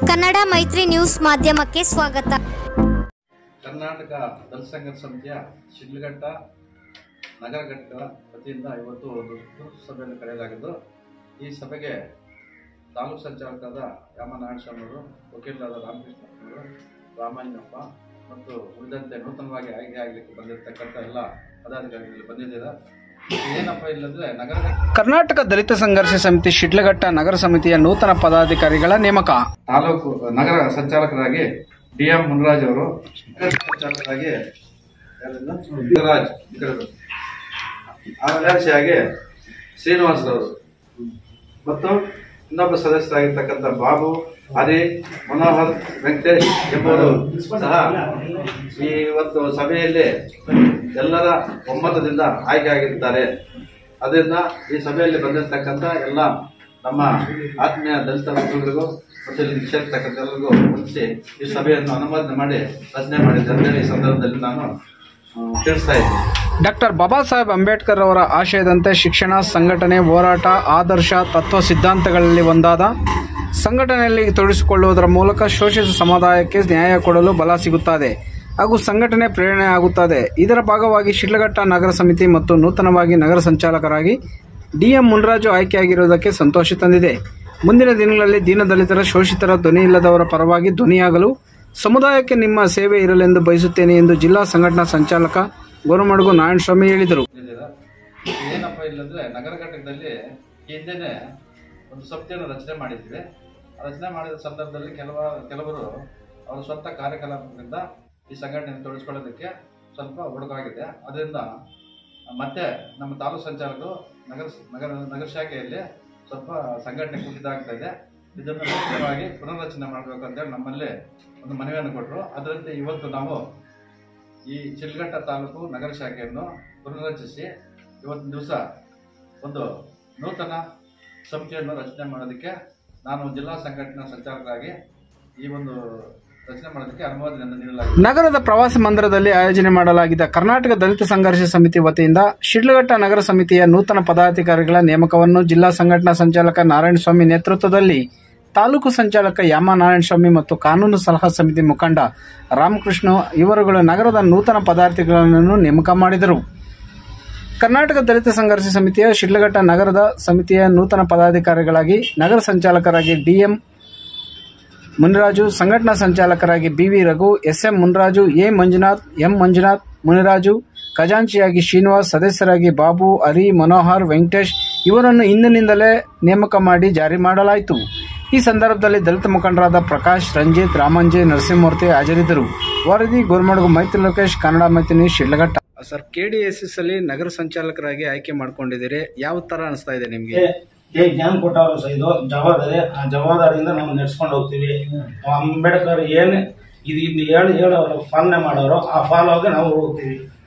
ಕನ್ನಡ ಮೈತ್ರಿ ನ್ಯೂಸ್ ಮಾಧ್ಯಮಕ್ಕೆ ಸ್ವಾಗತ ಕರ್ನಾಟಕ ದಲಿತ ಸಂಘರ್ಷ ಸಮಿತಿಯ ಶಿಡ್ಲಘಟ್ಟ ನಗರ ಘಟಕ ವತಿಯಿಂದ ಇವತ್ತು ಒಂದು ತುರ್ತು ಸಭೆಯನ್ನು ಕರೆಯಲಾಗಿದ್ದು ಈ ಸಭೆಗೆ ತಾಲೂಕು ಸಂಚಾಲಕರಾದ ಯಾಮ ನಾರಾಯಣಸ್ವಾಮಿ ಅವರು ವಕೀಲರಾದ ರಾಮಕೃಷ್ಣ ಅವರು ರಾಮಣ್ಣಪ್ಪ ಮತ್ತು ಉಳಿದಂತೆ ನೂತನವಾಗಿ ಆಯ್ಕೆ ಆಗಲಿಕ್ಕೆ ಬಂದಿರತಕ್ಕಂಥ ಎಲ್ಲ ಪದಾಧಿಕಾರಿಗಳು ಬಂದಿದ್ದೀರಾ ಏನಪ್ಪ ಇಲ್ಲಂದ್ರೆ ನಗರ ಕರ್ನಾಟಕ ದಲಿತ ಸಂಘರ್ಷ ಸಮಿತಿ ಶಿಡ್ಲಘಟ್ಟ ನಗರ ಸಮಿತಿಯ ನೂತನ ಪದಾಧಿಕಾರಿಗಳ ನೇಮಕ ತಾಲೂಕು ನಗರ ಸಂಚಾಲಕರಾಗಿ ಡಿ ಎಂ ಮುನರಾಜ್ ಅವರು ನಗರ ಸಂಚಾಲಕರಾಗಿ ಯಾರನ್ನ? ಮುನರಾಜ್ ಇತರರು. ಕಾರ್ಯದರ್ಶಿಯಾಗಿ ಶ್ರೀನಿವಾಸ್ ಅವರು ಮತ್ತು ಇನ್ನೊಬ್ಬ ಸದಸ್ಯರಾಗಿರ್ತಕ್ಕಂಥ ಬಾಬು ಹರಿ ಮನೋಹರ್ ವೆಂಕಟೇಶ್ ಎಂಬುವರು ಸಹ ಈ ಇವತ್ತು ಸಭೆಯಲ್ಲಿ ಎಲ್ಲರ ಒಮ್ಮತದಿಂದ ಆಯ್ಕೆ ಆಗಿದ್ದಾರೆ ಅದರಿಂದ ಈ ಸಭೆಯಲ್ಲಿ ಬಂದಿರತಕ್ಕಂಥ ಎಲ್ಲ ನಮ್ಮ ಆತ್ಮೀಯ ದಲಿತ ಬಂಧುಗಳಿಗೂ ಮತ್ತು ಇಲ್ಲಿ ಸೇರ್ತಕ್ಕಂಥ ಎಲ್ಲರಿಗೂ ಮುಗಿಸಿ ಈ ಸಭೆಯನ್ನು ಅನುಮೋದನೆ ಮಾಡಿ ರಚನೆ ಮಾಡಿದ್ದೆ ಅಂತೇಳಿ ಈ ಸಂದರ್ಭದಲ್ಲಿ ನಾನು ಆ, ತಿಳಿಸ್ತಾ ಇದ್ದೀನಿ ಡಾಕ್ಟರ್ ಬಾಬಾ ಸಾಹೇಬ್ ಅಂಬೇಡ್ಕರ್ ಅವರ ಆಶಯದಂತೆ ಶಿಕ್ಷಣ ಸಂಘಟನೆ ಹೋರಾಟ ಆದರ್ಶ ತತ್ವ ಸಿದ್ಧಾಂತಗಳಲ್ಲಿ ಒಂದಾದ ಸಂಘಟನೆಯಲ್ಲಿ ತೊಡಗಿಸಿಕೊಳ್ಳುವುದರ ಮೂಲಕ ಶೋಷಿತ ಸಮುದಾಯಕ್ಕೆ ನ್ಯಾಯ ಕೊಡಲು ಬಲ ಸಿಗುತ್ತದೆ ಹಾಗೂ ಸಂಘಟನೆ ಪ್ರೇರಣೆ ಆಗುತ್ತದೆ ಇದರ ಭಾಗವಾಗಿ ಶಿಡ್ಲಘಟ್ಟ ನಗರ ಸಮಿತಿ ಮತ್ತು ನೂತನವಾಗಿ ನಗರ ಸಂಚಾಲಕರಾಗಿ ಡಿಎಂ ಮುನ್ರಾಜು ಆಯ್ಕೆಯಾಗಿರುವುದಕ್ಕೆ ಸಂತೋಷ ತಂದಿದೆ ಮುಂದಿನ ದಿನಗಳಲ್ಲಿ ದೀನದಲಿತರ ಶೋಷಿತರ ಧ್ವನಿ ಇಲ್ಲದವರ ಪರವಾಗಿ ಧ್ವನಿಯಾಗಲು ಸಮುದಾಯಕ್ಕೆ ನಿಮ್ಮ ಸೇವೆ ಇರಲೆಂದು ಬಯಸುತ್ತೇನೆ ಎಂದು ಜಿಲ್ಲಾ ಸಂಘಟನಾ ಸಂಚಾಲಕ ಗೋರಮಡುಗು ನಾರಾಯಣಸ್ವಾಮಿ ಹೇಳಿದರು ಬಂದಿದ್ದೀರಾ ಏನಪ್ಪ ಇಲ್ಲಂದ್ರೆ ನಗರ ಘಟಕದಲ್ಲಿ ಹಿಂದೆನೆ ಒಂದು ಸಮಿತಿಯನ್ನು ರಚನೆ ಮಾಡಿದ್ವಿ ಆ ರಚನೆ ಮಾಡಿದ ಸಂದರ್ಭದಲ್ಲಿ ಕೆಲವ ಕೆಲವರು ಅವರ ಸ್ವಂತ ಕಾರ್ಯಕಲಾಪದಿಂದ ಈ ಸಂಘಟನೆಯನ್ನು ತೊಡಗಿಸ್ಕೊಳ್ಳೋದಕ್ಕೆ ಸ್ವಲ್ಪ ಹುಡುಕಾಗಿದೆ ಅದರಿಂದ ಮತ್ತೆ ನಮ್ಮ ತಾಲೂಕು ಸಂಚಾಲಕರು ನಗರ ನಗರ ನಗರ ಶಾಖೆಯಲ್ಲಿ ಸ್ವಲ್ಪ ಸಂಘಟನೆ ಕುಸಿತ ಆಗ್ತಾ ಇದೆ ಇದನ್ನು ಮುಖ್ಯವಾಗಿ ಪುನರ್ರಚನೆ ಮಾಡಬೇಕು ಅಂತೇಳಿ ನಮ್ಮಲ್ಲಿ ಒಂದು ಮನವಿಯನ್ನು ಕೊಟ್ಟರು ಅದರಂತೆ ಇವತ್ತು ನಾವು ಈ ಚಿಲ್ಗಟ್ಟ ತಾಲೂಕು ನಗರ ಶಾಖೆಯನ್ನು ಪುನರ್ರಚಿಸಿ ಇವತ್ತಿನ ದಿವಸ ಒಂದು ನೂತನ ಸಮಿತಿಯನ್ನು ರಚನೆ ಮಾಡೋದಕ್ಕೆ ನಾನು ಜಿಲ್ಲಾ ಸಂಘಟನಾ ಸಂಚಾಲಕರಾಗಿ ಈ ಒಂದು ರಚನೆ ಮಾಡೋದಕ್ಕೆ ಅನುಮೋದನೆಯನ್ನು ನೀಡಲಾಗಿದೆ ನಗರದ ಪ್ರವಾಸಿ ಮಂದಿರದಲ್ಲಿ ಆಯೋಜನೆ ಮಾಡಲಾಗಿದ್ದ ಕರ್ನಾಟಕ ದಲಿತ ಸಂಘರ್ಷ ಸಮಿತಿ ವತಿಯಿಂದ ಶಿಡ್ಲಘಟ್ಟ ನಗರ ಸಮಿತಿಯ ನೂತನ ಪದಾಧಿಕಾರಿಗಳ ನೇಮಕವನ್ನು ಜಿಲ್ಲಾ ಸಂಘಟನಾ ಸಂಚಾಲಕ ನಾರಾಯಣಸ್ವಾಮಿ ನೇತೃತ್ವದಲ್ಲಿ ತಾಲೂಕು ಸಂಚಾಲಕ ಯಾಮ ನಾರಾಯಣಸ್ವಾಮಿ ಮತ್ತು ಕಾನೂನು ಸಲಹಾ ಸಮಿತಿ ಮುಖಂಡ ರಾಮಕೃಷ್ಣ ಇವರುಗಳು ನಗರದ ನೂತನ ಪದಾಧಿಕಾರಿಗಳನ್ನು ನೇಮಕ ಮಾಡಿದರು ಕರ್ನಾಟಕ ದಲಿತ ಸಂಘರ್ಷ ಸಮಿತಿಯ ಶಿಡ್ಲಘಟ್ಟ ನಗರದ ಸಮಿತಿಯ ನೂತನ ಪದಾಧಿಕಾರಿಗಳಾಗಿ ನಗರ ಸಂಚಾಲಕರಾಗಿ ಡಿಎಂ ಮುನಿರಾಜು ಸಂಘಟನಾ ಸಂಚಾಲಕರಾಗಿ BV Raghu SM Muniraju A Manjunath M Manjunath Muniraju ಖಜಾಂಚಿಯಾಗಿ ಶ್ರೀನಿವಾಸ್ ಸದಸ್ಯರಾಗಿ ಬಾಬು ಹರಿ ಮನೋಹರ್ ವೆಂಕಟೇಶ್ ಇವರನ್ನು ಇಂದಿನಿಂದಲೇ ನೇಮಕ ಮಾಡಿ ಜಾರಿ ಮಾಡಲಾಯಿತು ಈ ಸಂದರ್ಭದಲ್ಲಿ ದಲಿತ ಮುಖಂಡರಾದ ಪ್ರಕಾಶ್ ರಂಜಿತ್ ರಾಮಂಜೆ ನರಸಿಂಹಮೂರ್ತಿ ಹಾಜರಿದ್ದರು ವರದಿ ಗೋರ್ಮಡ್ಗು ಮೈತ್ರಿ ಲೋಕೇಶ್ ಕನ್ನಡ ಮೈತ್ರಿ ನ್ಯೂಸ್ ಶಿಡ್ಲಘಟ್ಟ ಸರ್ ಕೆಡಿಎಸ್ಎಸ್ ಅಲ್ಲಿ ನಗರ ಸಂಚಾಲಕರಾಗಿ ಆಯ್ಕೆ ಮಾಡ್ಕೊಂಡಿದ್ದೀರಿ ಯಾವ ತರ ಅನಿಸ್ತಾ ಇದೆ ನಿಮಗೆ ಏ ಜ್ಞಾನ ಕೊಟ್ಟವರು ಸಹ ಇದು ಜವಾಬ್ದಾರಿ ಆ ಜವಾಬ್ದಾರಿಯಿಂದ ನಾವು ನಡ್ಸ್ಕೊಂಡು ಹೋಗ್ತೀವಿ ಅಂಬೇಡ್ಕರ್ ಏನ್ ಇದು ಇನ್ನು ಹೇಳಿ ಹೇಳಿ ಅವರು ಪಾಲನೆ ಮಾಡೋರು ಆ ಫಾಲೋ ಆಗಿ ನಾವು ಹೋಗ್ತೀವಿ